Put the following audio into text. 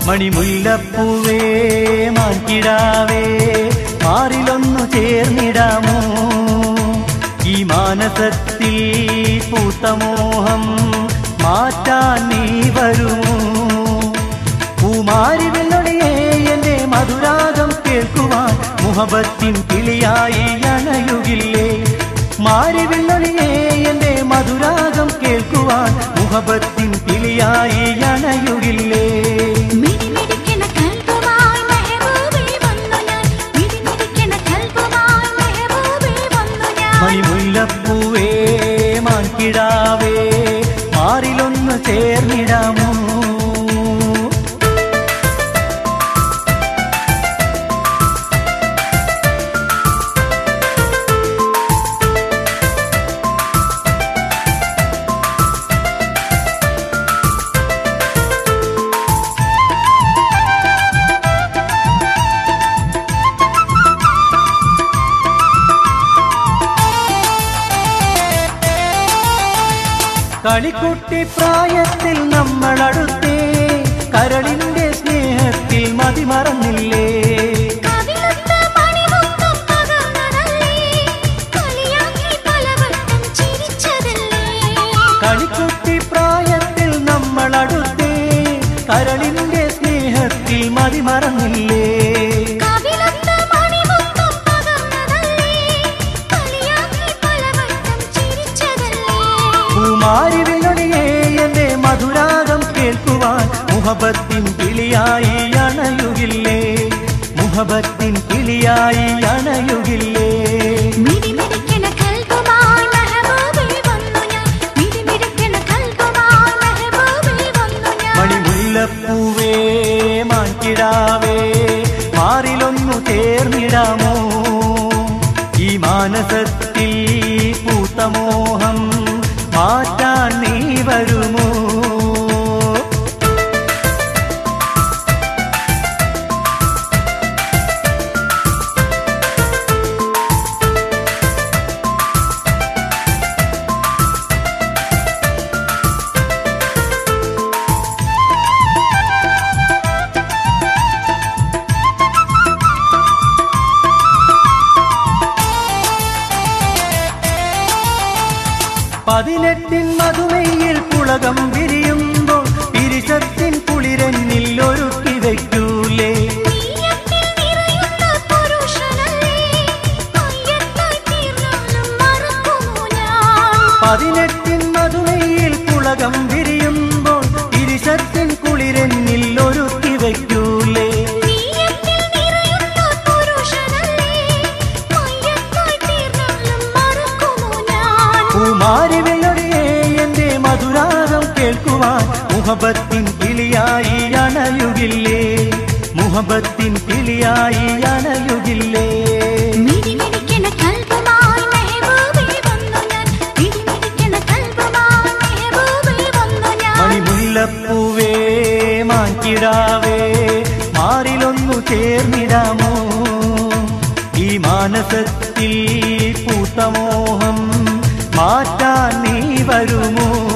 മണിമുല്ലപ്പൂവേ മാൻകിടാവേ മാറിലൊന്നു ചേർന്നിടാമോ ഈ മാനസത്തിൽ പൂത്തമോഹം മാറ്റാൻ നീ വരുമോ പൂമാരി വെള്ളൊടിയേ എന്റെ മധുരാഗം കേൾക്കുവാൻ മുഹബത്തിൻ കിളിയായി അണയുകില്ലേ മാരി വെള്ളൊടിയേ എന്റെ മധുരാഗം കേൾക്കുവാൻ മുഹബത്തിൻ കിളിയായി അണയുകില്ലേ മിടിമിടിക്കണ കൽബുമായി മെഹബൂബേ വന്നു ഞാൻ മിടിമിടിക്കണ കൽബുമായി മെഹബൂബേ വന്നു ഞാൻ മണിമുല്ലപ്പൂവേ മാൻകിടാവേ മാറിലൊന്ന് ചേർന്നിടാമോ കളിക്കുട്ടി പ്രായത്തിൽ നമ്മൾ അടുത്തേ കരളിന്റെ സ്നേഹത്തിൽ മതിമറന്നില്ലേ കവിളത്ത് മണിമുത്തം പകർന്നതല്ലേ കളിയാക്കി പലവട്ടം ചിരിച്ചതല്ലേ കളിക്കുട്ടി പ്രായത്തിൽ നമ്മൾ അടുത്തേ കരളിന്റെ സ്നേഹത്തിൽ മതിമറന്നില്ലേ കവിളത്ത് മണിമുത്തം പകർന്നതല്ലേ കളിയാക്കി പലവട്ടം ചിരിച്ചതല്ലേ കുമാരി വിനൊടിയേ എന്റെ മധുരാഗം കേൾക്കുവാൻ മുഹബത്തിൻ കിളിയായി അണയുകില്ലേ മുഹബത്തിൻ കിളിയായി അണയുകില്ലേ മിടിമിടിക്കണ കൽബുമായി മെഹബൂബേ വന്നു ഞാൻ മിടിമിടിക്കണ കൽബുമായി മെഹബൂബേ വന്നു ഞാൻ മണിമുല്ലപ്പൂവേ മാൻകിടാവേ മാറിലൊന്നു ചേർന്നിടാമോ ഈ മാനസത്തിൽ പൂത്തമോഹം മാറ്റാൻ നീ വരുമോ പതിനെട്ടിൻ മധുമയിൽ പുളകം വിരിയുമ്പോൾ പിരിശത്തിൻ കുളിരന്നിൽ ഒരുക്കി വയ്ക്കൂലേ നീയത്തിൽ നിറയുന്ന പുരുഷനല്ലേ അയ്യത്തായി തീർന്നാലും മറക്കുമോ ഞാൻ പതിനെട്ടിൻ മധുമയിൽ പുളകം വിരിയുമ്പോൾ പിരിശത്തിൻ കുളിരന്നിൽ ഒരുക്കി വയ്ക്കൂലേ നീയത്തിൽ നിറയുന്ന പുരുഷനല്ലേ അയ്യത്തായി തീർന്നാലും മറക്കുമോ ഞാൻ കുമാരി വെള്ളൊടിയേ എന്റെ മധുരാഗം കേൾക്കുവാൻ മുഹബത്തിൻ കിളിയായി അണയുകില്ലേ മുഹബത്തിൻ കിളിയായി അണയുകില്ലേ മിടിമിടിക്കണ കൽബുമായി മെഹബൂബേ വന്നു ഞാൻ മിടിമിടിക്കണ കൽബുമായി മെഹബൂബേ വന്നു ഞാൻ മണിമുല്ലപ്പൂവേ മാൻകിടാവേ മാറിലൊന്നു ചേർന്നിടാമോ ഈ മാനസത്തിൽ പൂത്തമോഹം മാറ്റാൻ നീ വരുമോ